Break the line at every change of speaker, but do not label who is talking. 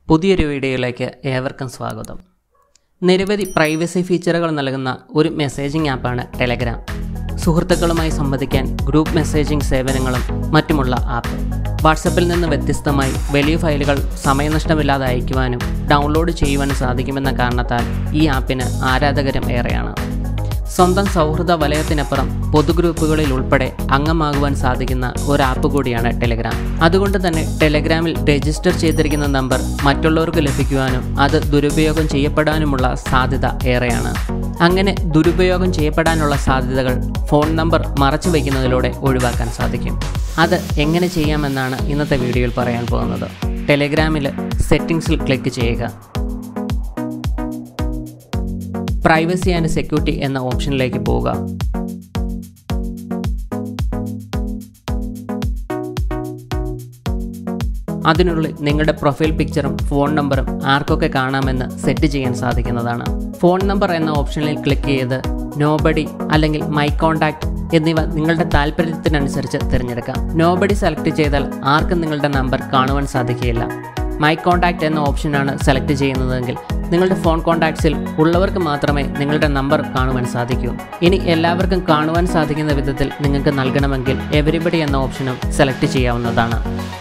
പുതിയൊരു വീഡിയോയിലേക്ക് ഏവർക്കും സ്വാഗതം നിരവധി പ്രൈവസി ഫീച്ചറുകൾ നൽകുന്ന ഒരു മെസ്സേജിംഗ് ആപ്പാണ് ടെലഗ്രാം സുഹൃത്തുക്കളുമായി സംവദിക്കാൻ ഗ്രൂപ്പ് മെസ്സേജിംഗ് സേവനങ്ങളും മറ്റുമുള്ള ആപ്പ് വാട്സപ്പിൽ നിന്ന് വ്യത്യസ്തമായി വലിയ ഫയലുകൾ സമയനഷ്ടമില്ലാതെ അയക്കുവാനും ഡൗൺലോഡ് ചെയ്യുവാനും സാധിക്കുമെന്ന കാരണത്താൽ ഈ ആപ്പിന് ആരാധകരും ഏറെയാണ് സ്വന്തം സൗഹൃദ വലയത്തിനപ്പുറം പൊതുഗ്രൂപ്പുകളിൽ ഉൾപ്പെടെ അംഗമാകുവാൻ സാധിക്കുന്ന ഒരു ആപ്പ് കൂടിയാണ് ടെലഗ്രാം അതുകൊണ്ട് തന്നെ ടെലഗ്രാമിൽ രജിസ്റ്റർ ചെയ്തിരിക്കുന്ന നമ്പർ മറ്റുള്ളവർക്ക് ലഭിക്കുവാനും അത് ദുരുപയോഗം ചെയ്യപ്പെടാനുമുള്ള സാധ്യത ഏറെയാണ് അങ്ങനെ ദുരുപയോഗം ചെയ്യപ്പെടാനുള്ള സാധ്യതകൾ ഫോൺ നമ്പർ മറച്ചു വയ്ക്കുന്നതിലൂടെ ഒഴിവാക്കാൻ സാധിക്കും അത് എങ്ങനെ ചെയ്യാമെന്നാണ് ഇന്നത്തെ വീഡിയോയിൽ പറയാൻ പോകുന്നത് ടെലഗ്രാമിൽ സെറ്റിംഗ്സിൽ ക്ലിക്ക് ചെയ്യുക പ്രൈവസി ആൻഡ് സെക്യൂരിറ്റി എന്ന ഓപ്ഷനിലേക്ക് പോവുക അതിനുള്ളിൽ നിങ്ങളുടെ പ്രൊഫൈൽ പിക്ചറും ഫോൺ നമ്പറും ആർക്കൊക്കെ കാണാമെന്ന് സെറ്റ് ചെയ്യാൻ സാധിക്കുന്നതാണ് ഫോൺ നമ്പർ എന്ന ഓപ്ഷനിൽ ക്ലിക്ക് ചെയ്ത് നോബഡി അല്ലെങ്കിൽ മൈ കോൺടാക്ട് എന്നിവ നിങ്ങളുടെ താല്പര്യത്തിനനുസരിച്ച് തിരഞ്ഞെടുക്കാം നോബഡി സെലക്ട് ചെയ്താൽ ആർക്കും നിങ്ങളുടെ നമ്പർ കാണുവാൻ സാധിക്കുകയില്ല മൈ കോൺടാക്റ്റ് എന്ന ഓപ്ഷനാണ് സെലക്ട് ചെയ്യുന്നതെങ്കിൽ നിങ്ങളുടെ ഫോൺ കോൺടാക്ട്സിൽ ഉള്ളവർക്ക് മാത്രമേ നിങ്ങളുടെ നമ്പർ കാണുവാൻ സാധിക്കൂ ഇനി എല്ലാവർക്കും കാണുവാൻ സാധിക്കുന്ന വിധത്തിൽ നിങ്ങൾക്ക് നൽകണമെങ്കിൽ എവരിബഡി എന്ന ഓപ്ഷനും സെലക്ട് ചെയ്യാവുന്നതാണ്